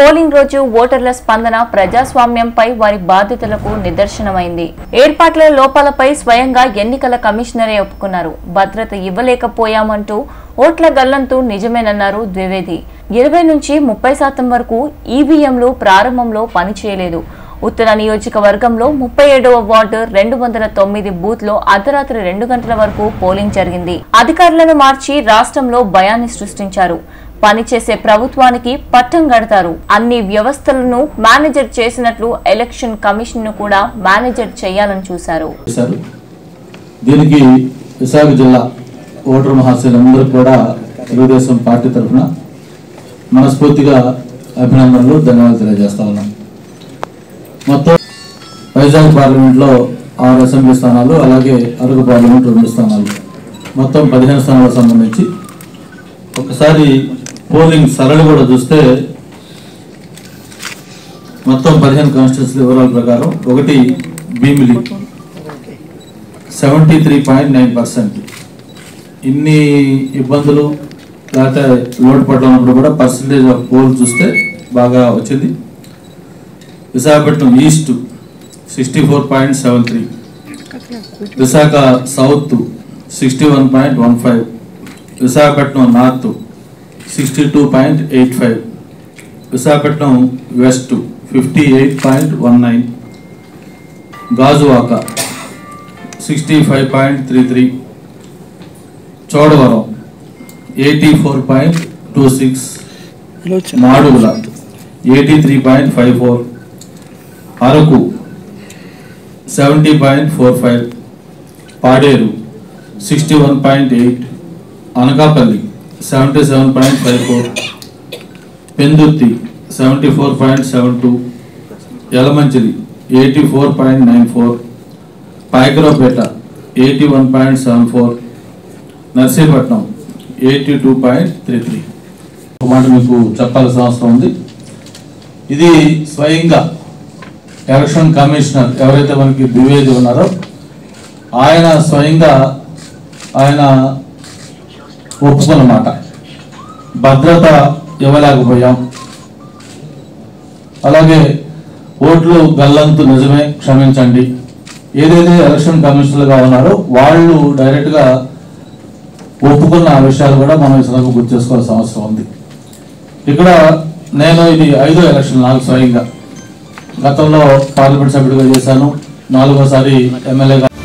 polling రోజు ఓటర్ల స్పందన ప్రజాస్వామ్యంపై వారి బాధ్యతలకు నిదర్శనమైంది ఏర్పాట్ల లోపాలపై స్వయంగా ఎన్నికల కమిషనరే ఒప్పుకున్నారు భద్రత ఇవ్వలేకపోయామంటూ ఓట్ల గల్లంతు నిజమేనన్నారు ద్వివేది ఇరవై నుంచి ముప్పై శాతం వరకు ఈవీఎంలు ప్రారంభంలో పనిచేయలేదు ఉత్తర నియోజకవర్గంలో ముప్పై ఏడవ వార్డు రెండు వందల తొమ్మిది బూత్ లో అర్ధరాత్రి రెండు గంటల వరకు పోలింగ్ జరిగింది అధికారులను మార్చి రాష్ట్రంలో భయాన్ని సృష్టించారు పనిచేసే ప్రభుత్వానికి పట్టం కడతారు అన్ని వ్యవస్థలను మేనేజర్ చేసినట్లు ఎలక్షన్ కమిషన్ ను కూడా మేనేజర్ చేయాలని చూశారు చేశారు దీనికి విశాఖ జిల్లా ఓటర్ మహాశయులందరూ కూడా తెలుగుదేశం పార్టీ తరఫున మనస్ఫూర్తిగా అభినందనలు ధన్యవాదాలు తెలియజేస్తా ఉన్నాం మొత్తం వైజాగ్ పార్లమెంట్లో ఆరు అసెంబ్లీ స్థానాలు అలాగే అరకు పార్లమెంట్ రెండు స్థానాలు మొత్తం పదిహేను స్థానాలకు సంబంధించి ఒకసారి పోలింగ్ సరళి కూడా చూస్తే మొత్తం పదిహేను కాన్స్టిట్యూన్సీ వివరాల ప్రకారం ఒకటి Bheemili seventy three point nine percent ఇన్ని ఇబ్బందులు లేకపోతే లోటు పడ్డప్పుడు కూడా పర్సంటేజ్ ఆఫ్ పోల్ చూస్తే బాగా వచ్చింది Visakhapatnam east sixty four point seven three Visakha south sixty one point one five Visakhapatnam north sixty two point eight five Visakhapatnam west fifty eight point one nine Gajuwaka sixty five point three three Chodavaram eighty four point two six Madugula eighty three point five four Araku seventy point four five Paderu sixty one point eight Anakapalli seventy seven point five four Pendurthi seventy four point seven two Yelamanchili eighty four point nine four Payakaraopeta eighty one point seven four Narsipatnam eighty two point three three ఒక మాట మీకు చెప్పాల్సిన అవసరం ఉంది ఇది స్వయంగా election commissioner ఎవరైతే మనకి ద్వివేది ఉన్నారో ఆయన స్వయంగా ఆయన ఒప్పుకున్నమాట భద్రత ఇవ్వలేకపోయాం అలాగే ఓట్లు గల్లంతు నిజమే క్షమించండి ఏదైతే ఎలక్షన్ కమిషనర్గా ఉన్నారో వాళ్ళు డైరెక్ట్గా ఒప్పుకున్న ఆ విషయాలు కూడా మనం ఈ సందర్భంగా గుర్తు చేసుకోవాల్సిన అవసరం ఉంది ఇక్కడ నేను ఇది ఐదో ఎలక్షన్ నాకు స్వయంగా గతంలో పార్లమెంట్ సభ్యుడిగా చేశాను నాలుగోసారి ఎమ్మెల్యేగా